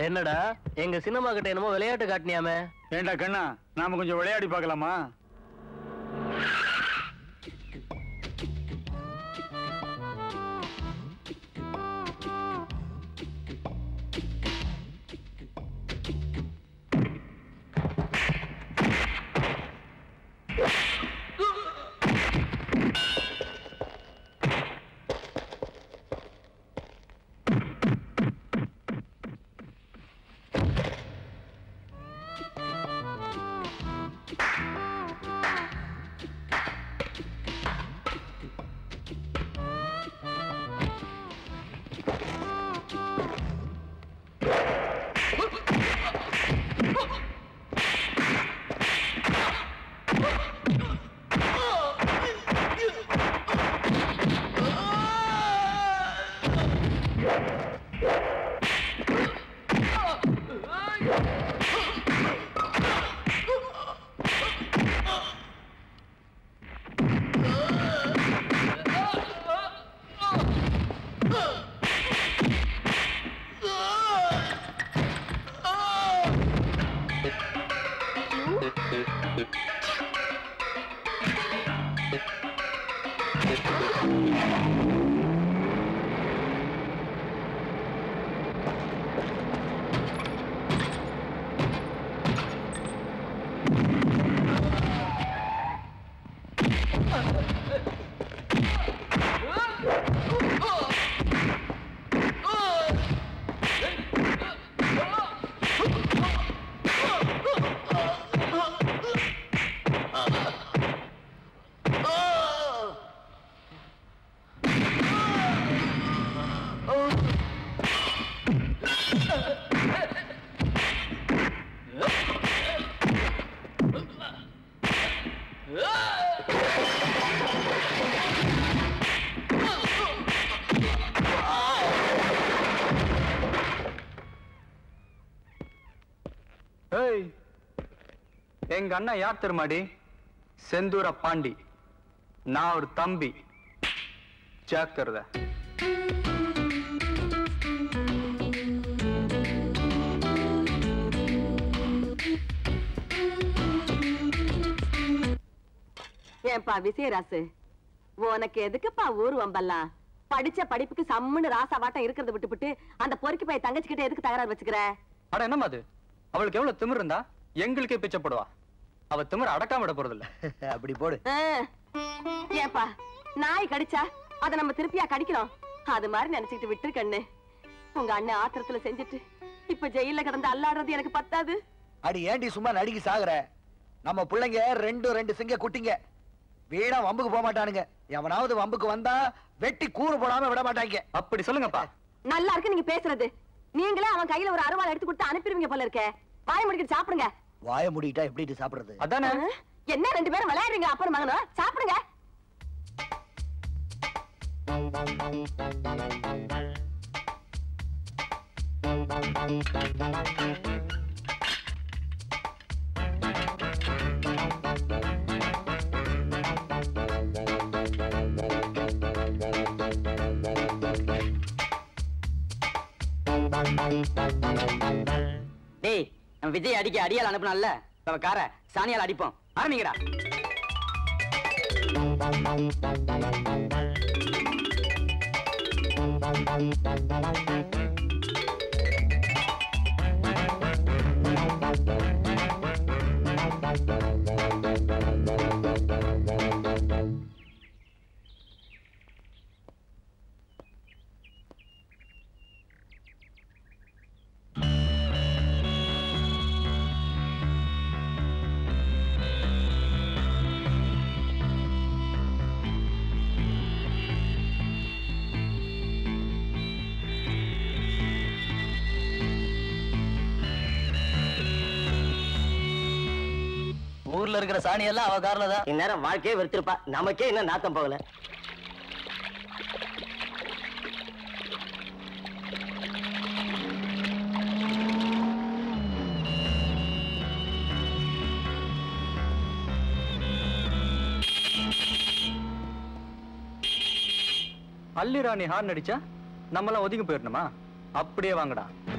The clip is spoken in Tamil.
என்னடா எங்க சினிமா கிட்ட என்னமோ விளையாட்டு காட்டினியாமே ஏண்டா கண்ணா நாம கொஞ்சம் விளையாடி பார்க்கலாமா ஏய் எங்க அண்ணா யார் தெரியுமாடி செந்தூர பாண்டி நான் ஒரு தம்பி ஜாக்கிரதை ஏன்பா விசயராசு உனக்கு எதுக்குப்பா ஊர் வம்பல்லாம் படிச்ச படிப்புக்கு சம்முன்னு ராசாவாட்டம் இருக்கிறத விட்டுப்புட்டு அந்த பொறுக்கி போய் தங்கச்சிக்கிட்ட எதுக்கு தகராறு வச்சுக்கிற அட என்னம்மா அது அவளுக்கு எவ்வளவு திமிர் இருந்தா எங்களுக்கே பிச்சைப்படுவா அவ திமிர் அடக்காம விட போறது இல்ல அப்படி போடு ஆ. ஏன்பா நாய் கடிச்சா அத நம்ம திருப்பியா கடிக்கிறோம் அது மாதிரி நினைச்சுக்கிட்டு விட்டுரு கண்ணு உங்க அண்ணன் ஆத்திரத்துல செஞ்சுட்டு இப்ப ஜெயில கிடந்து அல்லாடுறது எனக்கு பத்தாது அடி ஏண்டி சும்மா நடிகி சாகுற நம்ம பிள்ளைங்க ரெண்டும் ரெண்டு சிங்க குட்டிங்க வீணா வம்புக்கு போக மாட்டானுங்க எவனாவது வம்புக்கு வந்தா வெட்டி கூறு போடாம விட மாட்டாங்க அப்படி சொல்லுங்கப்பா நல்லா இருக்கு நீங்க பேசுறது நீங்களே அவன் கையில ஒரு அருவாள் எடுத்து கொடுத்து அனுப்பிடுவீங்க போல இருக்கே வாய் முடிக்கிட்டு சாப்பிடுங்க வாய மூடிட்டா எப்படி சாப்பிடுறது அதானே ஆ? என்ன ரெண்டு பேரும் விளையாடுறீங்க அப்புறம் மகனும் சாப்பிடுங்க டேய் நம்ம விஜய் அடிக்க அடியால் அனுப்புனால நம்ம கார சாணியால் அடிப்போம் ஆரம்பிங்கடா ஊர்ல இருக்கிற சாணி எல்லாம் அவ கார்ல தான் இந்நேரம் வாழ்க்கையே வெறுத்திருப்பா நமக்கே இன்னும் நாத்தம் போகல அல்லி ராணி ஹார்ன் அடிச்சா நம்மளாம் ஒதுங்கி போயிடணுமா அப்படியே வாங்கடா